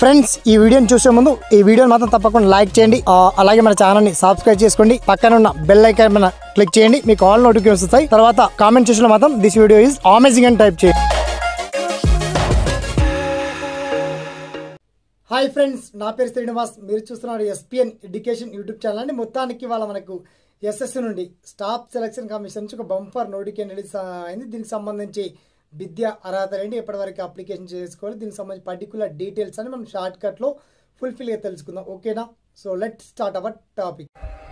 friends ఈ వీడియోని చూసే ముందు ఈ వీడియోని మాత్రం తప్పకుండా లైక్ చేయండి ఆ, అలాగే మన ఛానల్ ని సబ్స్క్రైబ్ చేసుకోండి పక్కన ఉన్న బెల్ ఐకాన్ మీద క్లిక్ చేయండి మీకు ఆల్ నోటిఫికేషన్ వస్తాయి తర్వాత కామెంట్ సెక్షన్ లో మాత్రం దిస్ వీడియో ఈజ్ అమేజింగ్ అని టైప్ చేయండి హాయ్ ఫ్రెండ్స్ నా పేరు శ్రీనివాస్ మీరు చూస్తున్నారు ఎస్పిఎన్ ఎడ్యుకేషన్ యూట్యూబ్ ఛానల్ అండి మొత్తానికి వాళ్ళ మనకు ఎస్ఎస్సి నుండి స్టాఫ్ సెలక్షన్ కమిషన్ నుంచి ఒక బంపర్ నోటిఫికేషన్ రిలీజ్ అయింది దీనికి సంబంధించి విద్య అర్హత ఏంటి ఎప్పటివరకు అప్లికేషన్ చేసుకోవాలి దీనికి సంబంధించి పర్టికులర్ డీటెయిల్స్ అని మనం షార్ట్ కట్లో ఫుల్ఫిల్గా తెలుసుకుందాం ఓకేనా so let start our topic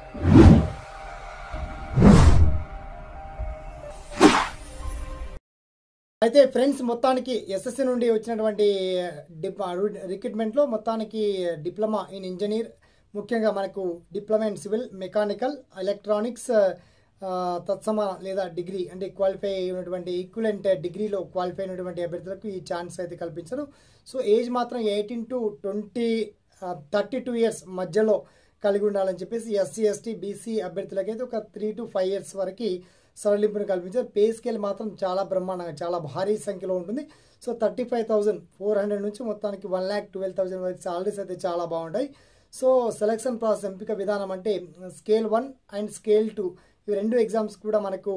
అయితే ఫ్రెండ్స్ మొత్తానికి ఎస్ఎస్సి నుండి వచ్చినటువంటి డిప్ రిక్రూట్మెంట్లో మొత్తానికి డిప్లొమా ఇన్ ఇంజనీర్ ముఖ్యంగా మనకు diploma in civil mechanical electronics ఆ, తత్సమాన లేదా డిగ్రీ అంటే క్వాలిఫై అయినటువంటి ఈక్వలెంట్ డిగ్రీలో క్వాలిఫై అయినటువంటి అభ్యర్థులకు ఈ ఛాన్స్ అయితే కల్పించారు సో ఏజ్ మాత్రం eighteen to twenty thirty two years మధ్యలో కలిగి ఉండాలని చెప్పేసి ఎస్సీ ఎస్టీ బీసీ అభ్యర్థులకైతే ఒక త్రీ టు ఫైవ్ ఇయర్స్ వరకు సడలింపును కల్పించారు పే స్కేల్ మాత్రం చాలా బ్రహ్మాండంగా చాలా భారీ సంఖ్యలో ఉంటుంది so thirty five thousand four hundred నుంచి మొత్తానికి వన్ ల్యాక్ ట్వెల్వ్ థౌసండ్ వరకు సాలరీస్ అయితే చాలా బాగుంటాయి సో సెలక్షన్ ప్రాసెస్ ఎంపిక విధానం అంటే scale one and scale two ఇవి రెండు ఎగ్జామ్స్ కూడా మనకు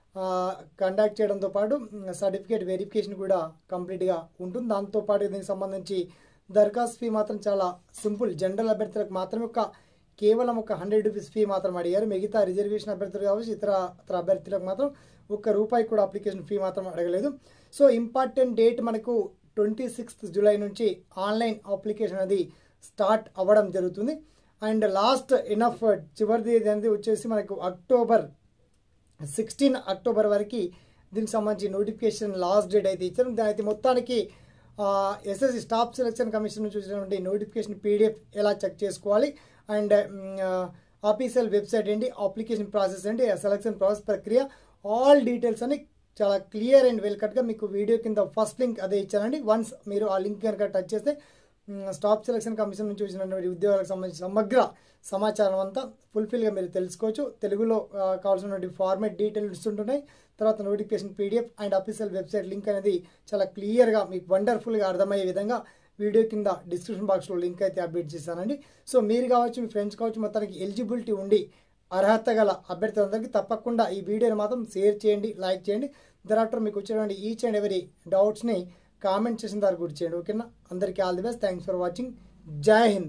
కండక్ట్ చేయడంతో పాటు సర్టిఫికేట్ వెరిఫికేషన్ కూడా కంప్లీట్గా ఉంటుంది దాంతోపాటు దీనికి సంబంధించి దరఖాస్తు ఫీ మాత్రం చాలా సింపుల్ జనరల్ అభ్యర్థులకు మాత్రమే ఒక కేవలం ఒక హండ్రెడ్ రూపీస్ ఫీ మాత్రం అడిగారు మిగతా రిజర్వేషన్ అభ్యర్థులు కావచ్చు ఇతర ఇతర అభ్యర్థులకు మాత్రం ఒక్క రూపాయి కూడా అప్లికేషన్ ఫీ మాత్రం అడగలేదు సో ఇంపార్టెంట్ డేట్ మనకు ట్వంటీ సిక్స్త్ జూలై నుంచి ఆన్లైన్ అప్లికేషన్ అది స్టార్ట్ అవ్వడం జరుగుతుంది అండ్ లాస్ట్ ఇనఫ్ చివరిది అనేది వచ్చేసి మనకు అక్టోబర్ సిక్స్టీన్ అక్టోబర్ వరకు దీనికి సంబంధించి నోటిఫికేషన్ లాస్ట్ డేట్ అయితే ఇచ్చారు దాని అయితే మొత్తానికి ఎస్ఎస్సి స్టాఫ్ సెలక్షన్ కమిషన్ నుంచి వచ్చినటువంటి నోటిఫికేషన్ పీడిఎఫ్ ఎలా చెక్ చేసుకోవాలి అండ్ ఆఫీషియల్ వెబ్సైట్ ఏంటి అప్లికేషన్ ప్రాసెస్ ఏంటి సెలక్షన్ ప్రాసెస్ ప్రక్రియ ఆల్ డీటెయిల్స్ అని చాలా క్లియర్ అండ్ వెల్ కట్గా మీకు వీడియో కింద ఫస్ట్ లింక్ అదే ఇచ్చానండి వన్స్ మీరు ఆ లింక్ కనుక టచ్ చేస్తే స్టాఫ్ సెలక్షన్ కమిషన్ నుంచి వచ్చినటువంటి ఉద్యోగాలకు సంబంధించిన సమగ్ర సమాచారం అంతా ఫుల్ఫిల్గా మీరు తెలుసుకోవచ్చు తెలుగులో ఆ, కావాల్సినటువంటి ఫార్మేట్ డీటెయిల్స్ ఉంటున్నాయి తర్వాత notification PDF and official website link అనేది చాలా క్లియర్గా మీకు వండర్ఫుల్గా అర్థమయ్యే విధంగా వీడియో కింద డిస్క్రిప్షన్ బాక్స్లో లింక్ అయితే అప్డేట్ చేశానండి సో మీరు కావచ్చు మీ ఫ్రెండ్స్ కావచ్చు మొత్తానికి ఎలిజిబిలిటీ ఉండి అర్హత గల అభ్యర్థులందరికీ తప్పకుండా ఈ వీడియోని మాత్రం షేర్ చేయండి లైక్ చేయండి దరాఫ్టర్ మీకు వచ్చేటువంటి ఈచ్ అండ్ ఎవరీ డౌట్స్ని కామెంట్ చేసిన దారి గురించి చేయండి ఓకేనా అందరికీ all the best thanks for watching జై హింద్